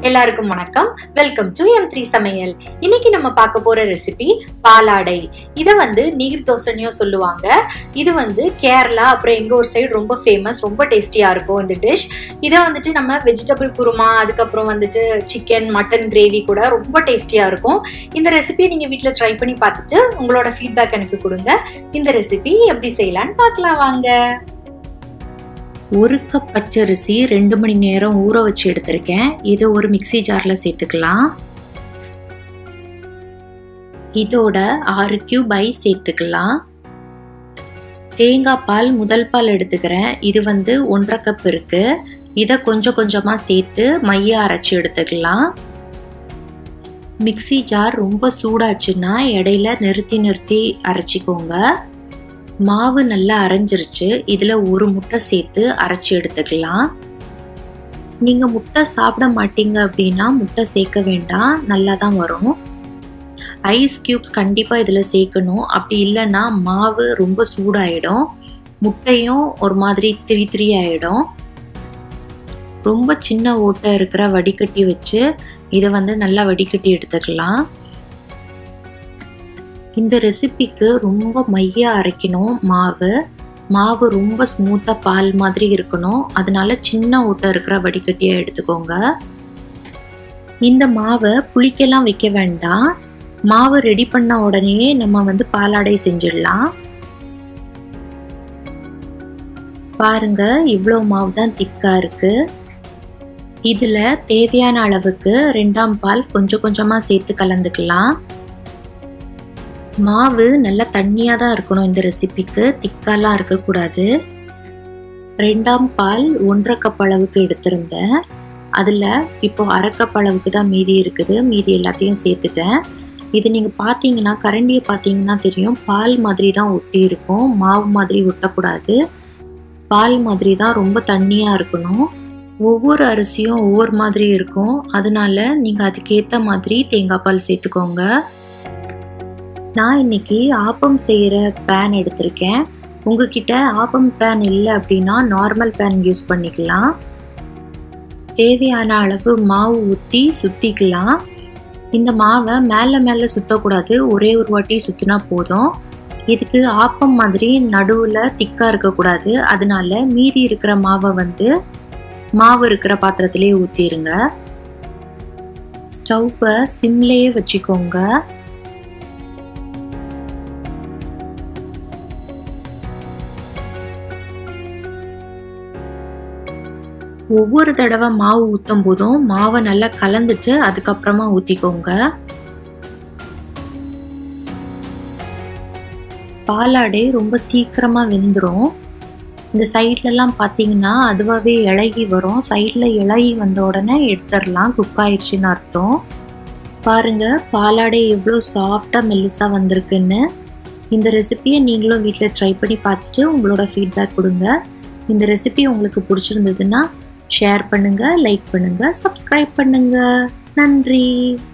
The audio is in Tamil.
எல்லாருக்கும் வணக்கம் வெல்கம் டு எம் த்ரீ சமையல் இன்னைக்கு நம்ம பார்க்க போற ரெசிபி பாலாடை இதை வந்து நீர் தோசைனியும் சொல்லுவாங்க இது வந்து கேரளா அப்புறம் எங்க ஒரு சைடு ரொம்ப ஃபேமஸ் ரொம்ப டேஸ்டியா இருக்கும் இந்த டிஷ் இதை வந்துட்டு நம்ம வெஜிடபிள் குருமா அதுக்கப்புறம் வந்துட்டு சிக்கன் மட்டன் கிரேவி கூட ரொம்ப டேஸ்டியா இருக்கும் இந்த ரெசிபியை நீங்க வீட்டில் ட்ரை பண்ணி பார்த்துட்டு உங்களோட ஃபீட்பேக் எனக்கு கொடுங்க இந்த ரெசிபி எப்படி செய்யலான்னு பார்க்கலாம் வாங்க ஒரு கப் பச்சரிசி ரெண்டு மணி நேரம் ஊற வச்சு எடுத்திருக்கேன் இதை ஒரு மிக்சி ஜாரில் சேர்த்துக்கலாம் இதோட ஆறு கியூப் ஐஸ் சேர்த்துக்கலாம் தேங்காய் பால் முதல் பால் எடுத்துக்கிறேன் இது வந்து ஒன்றரை கப் இருக்கு இதை கொஞ்சம் கொஞ்சமாக சேர்த்து மைய அரைச்சி எடுத்துக்கலாம் மிக்சி ஜார் ரொம்ப சூடாச்சுன்னா இடையில நிறுத்தி நிறுத்தி அரைச்சிக்கோங்க மாவு நல்லா அரைஞ்சிருச்சு இதில் ஒரு முட்டை சேர்த்து அரைச்சி எடுத்துக்கலாம் நீங்கள் முட்டை சாப்பிட மாட்டீங்க அப்படின்னா முட்டை சேர்க்க வேண்டாம் நல்லா தான் வரும் ஐஸ் க்யூப்ஸ் கண்டிப்பாக இதில் சேர்க்கணும் அப்படி இல்லைன்னா மாவு ரொம்ப சூடாயிடும் முட்டையும் ஒரு மாதிரி திரி திரி ஆகிடும் ரொம்ப சின்ன ஓட்டை இருக்கிற வடிகட்டி வச்சு இதை வந்து நல்லா வடிகட்டி எடுத்துக்கலாம் இந்த ரெசிபிக்கு ரொம்ப மைய அரைக்கணும் மாவு மாவு ரொம்ப ஸ்மூத்தாக பால் மாதிரி இருக்கணும் அதனால சின்ன ஓட்டை இருக்கிற வடிகட்டியை எடுத்துக்கோங்க இந்த மாவை புளிக்கெல்லாம் வைக்க வேண்டாம் மாவு ரெடி பண்ண உடனே நம்ம வந்து பாலாடை செஞ்சிடலாம் பாருங்க இவ்வளோ மாவு தான் திக்கா இருக்கு இதில் தேவையான அளவுக்கு ரெண்டாம் பால் கொஞ்சம் கொஞ்சமாக சேர்த்து கலந்துக்கலாம் மாவு நல்லா தண்ணியாக தான் இருக்கணும் இந்த ரெசிபிக்கு திக்காலாம் இருக்கக்கூடாது ரெண்டாம் பால் ஒன்றரை கப் அளவுக்கு எடுத்திருந்தேன் அதில் இப்போ அரை கப் அளவுக்கு தான் மீதி இருக்குது மீதி எல்லாத்தையும் சேர்த்துட்டேன் இது நீங்கள் பார்த்தீங்கன்னா கரண்டியை பார்த்தீங்கன்னா தெரியும் பால் மாதிரி தான் ஒட்டி இருக்கும் மாவு மாதிரி ஒட்டக்கூடாது பால் மாதிரி தான் ரொம்ப தண்ணியாக இருக்கணும் ஒவ்வொரு அரிசியும் ஒவ்வொரு மாதிரி இருக்கும் அதனால நீங்கள் அதுக்கேற்ற மாதிரி தேங்காய் பால் சேர்த்துக்கோங்க நான் இன்னைக்கு ஆப்பம் செய்கிற பேன் எடுத்திருக்கேன் உங்ககிட்ட ஆப்பம் பேன் இல்லை அப்படின்னா நார்மல் பேன் யூஸ் பண்ணிக்கலாம் தேவையான அளவு மாவு ஊற்றி சுற்றிக்கலாம் இந்த மாவை மேலே மேலே சுற்றக்கூடாது ஒரே ஒரு வாட்டி சுற்றினா போதும் இதுக்கு ஆப்பம் மாதிரி நடுவில் திக்காக இருக்கக்கூடாது அதனால மீதி இருக்கிற மாவை வந்து மாவு இருக்கிற பாத்திரத்திலே ஊற்றிடுங்க ஸ்டவ்வை சிம்லேயே வச்சுக்கோங்க ஒவ்வொரு தடவை மாவு ஊற்றும் போதும் மாவை நல்லா கலந்துட்டு அதுக்கப்புறமா ஊற்றிக்கோங்க பாலாடை ரொம்ப சீக்கிரமாக வெந்துடும் இந்த சைட்லலாம் பார்த்தீங்கன்னா அதுவாகவே இலகி வரும் சைடில் இலகி வந்த உடனே எடுத்துடலாம் குக் ஆயிடுச்சுன்னு அர்த்தம் பாருங்க பாலாடை எவ்வளோ சாஃப்டாக மெல்லிஸாக வந்திருக்குன்னு இந்த ரெசிபியை நீங்களும் வீட்டில் ட்ரை பண்ணி பார்த்துட்டு உங்களோட ஃபீட்பேக் கொடுங்க இந்த ரெசிபி உங்களுக்கு பிடிச்சிருந்ததுன்னா ஷேர் பண்ணுங்க லைக் பண்ணுங்க சப்ஸ்கிரைப் பண்ணுங்க நன்றி